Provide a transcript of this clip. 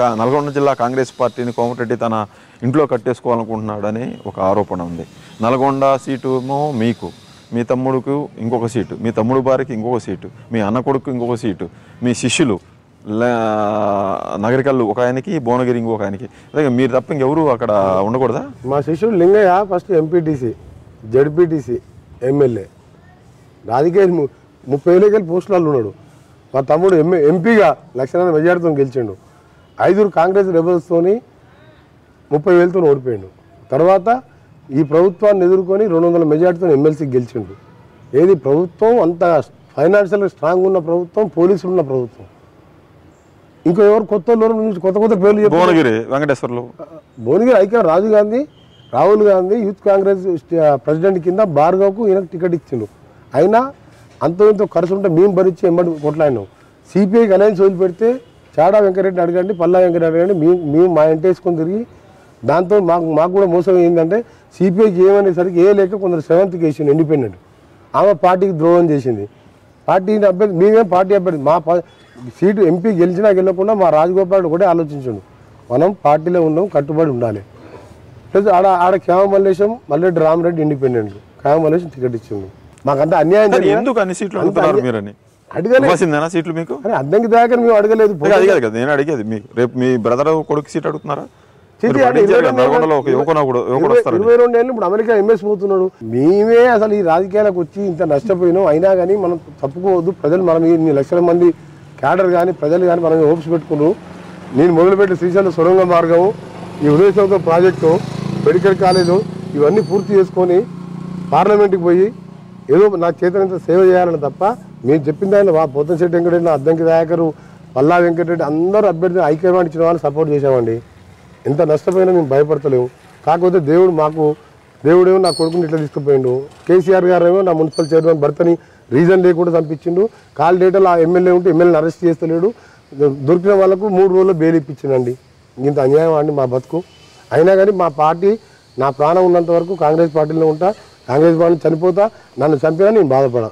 కా- నల్గొండ జిల్లా కాంగ్రెస్ పార్టీని కోమటిరెడ్డి తన ఇంట్లో కట్టేసుకోవాలనుకుంటున్నాడని ఒక ఆరోపణ ఉంది నల్గొండ సీటు ఏమో మీకు మీ తమ్ముడుకు ఇంకొక సీటు మీ తమ్ముడు భార్యకి ఇంకొక సీటు మీ అన్న కొడుకు ఇంకొక సీటు మీ శిష్యులు లే- నగరికల్లు ఒక ఆయనకి భువనగిరి ఇంకొక ఆయనకి అదే మీరు తప్ప ఇంకెవరు అక్కడ ఉండకూడదా మా శిష్యుడు Lingayya first MPTC ZPTC MLA రాజకీయ ము- ముప్పై వేలకెళ్ళి పోస్టులలో ఉన్నాడు మా తమ్ముడు ఎంఏ ఎంపీగా లక్షణాల మెజార్టీతో గెలిచిండు ఐదుగురు కాంగ్రెస్ రెబల్స్తోని ముప్పై వేలతో ఓడిపోయిండు తర్వాత ఈ ప్రభుత్వాన్ని ఎదుర్కొని రెండు వందల మెజార్టీతో ఎమ్మెల్సీ గెలిచిండు ఏది ప్రభుత్వం అంత ఫైనాన్షియల్గా స్ట్రాంగ్ ఉన్న ప్రభుత్వం పోలీసులు ఉన్న ప్రభుత్వం ఇంకో ఎవరు కొత్త వాళ్ళు నుంచి కొత్త కొత్త పేర్లు చెప్పి భువనగిరి వెంకటేశ్వర్లు భువనగిరి ఐక్య రాజీవ్ గాంధీ రాహుల్ గాంధీ యూత్ కాంగ్రెస్ స్ట- ప్రెసిడెంట్ కింద భార్గవ్కు ఈయనకు టికెట్ ఇచ్చిండు అయినా అంతో ఇంతో ఖర్చు ఉంటే మేము భరించి ఎంబడి కొట్లాడినాం సిపిఐకి అలయన్స్ వదిలిపెడితే చాడా వెంకరెడ్డిని అడగండి పల్లా వెంకరెడ్డి అడగండి మేము మేము మా ఇంటి వేసుకొని తిరిగి దాంతో మాకు మాకు కూడా మోసం ఏంటంటే సిపిఐకి ఏమనేసరికి ఏ లేక కొందరు సెవెంత్కి వేసిండు ఇండిపెండెంట్ ఆమె పార్టీకి ద్రోహం చేసింది పార్టీ అభ్యర్థి మేమేం పార్టీ అభ్యర్థి మా పా- సీటు ఎంపీ గెలిచినా గెలవకుండా మా రాజగోపాల్ కూడా ఆలోచించండు మనం పార్టీలో ఉన్నాం కట్టుబడి ఉండాలి ప్లస్ ఆడ ఆడ ఖ్యామ మల్లేశం మల్లెడ్డి రామరెడ్డి ఇండిపెండెంట్ ఖ్యామ మల్లేశం టికెట్ ఇచ్చిండు మాకంతా అన్యాయం మరి జరిగినా ఎందుకు అన్ని సీట్లు అడుగుతున్నారు మీరని అడగలే ఇవ్వాల్సిందేనా సీట్లు మీకు అరే అద్దంకి దాకా మేము అడగలేదు అదే అది కాదు కదా నేను అడిగేది మీకు రేపు మీ బ్రదర్ కొడుకు సీట్ అడుగుతున్నారా చిచి, మీరు అంటే పట్టించారు ఇరవై కదా, నల్గొండలో ఒక యువకుడు యువకుడు ఇరవై- వస్తారని ఇరవై రెండు ఏళ్ళు ఇప్పుడు అమెరికా ఎంఎస్ పోతున్నాడు మేమే అసలు ఈ రాజకీయాలకు వచ్చి ఇంత నష్టపోయినాం అయినా కానీ మనం తప్పుకోవద్దు ప్రజలు మనం ఇన్ని లక్షల మంది క్యాడర్ కానీ ప్రజలు కానీ మనం హోప్స్ పెట్టుకున్నారు నేను మొదలుపెట్టిన శ్రీశైలం సొరంగ మార్గం ఈ ఉదయశంకర్ ప్రాజెక్టు మెడికల్ కాలేజు ఇవన్నీ పూర్తి చేసుకొని పార్లమెంట్కి పోయి ఏదో నా చేతనంత సేవ చేయాలని తప్ప మేము చెప్పింది ఆయన వా పోతంశెట్టి వెంకటరెడ్డి అద్దంకి దయాకరు పల్లా వెంకటరెడ్డి అందరూ అభ్యర్థి ఐక్యమాట ఇచ్చిన వాళ్ళు సపోర్ట్ చేశామండి ఎంత నష్టపోయినా మేము భయపడతలేము కాకపోతే దేవుడు మాకు దేవుడేమో నా కొడుకుని ఇట్లా తీసుకుపోయిండు కేసీఆర్ గారు ఏమో నా మున్సిపల్ చైర్మన్ భర్తని రీజన్ లేకుండా చంపించిండు కాల్ డేటాలో ఆ ఎమ్మెల్యే ఉంటే ఎమ్మెల్యేని అరెస్ట్ చేస్తలేడు దొరికిన వాళ్ళకు మూడు రోజులు బెయిల్ ఇప్పించిందండి ఇంత అన్యాయం అండి మా బతుకు అయినా కానీ మా పార్టీ నా ప్రాణం ఉన్నంత వరకు కాంగ్రెస్ పార్టీలో ఉంటా కాంగ్రెస్ పార్టీ చనిపోతా నన్ను చంపినా నేను బాధపడా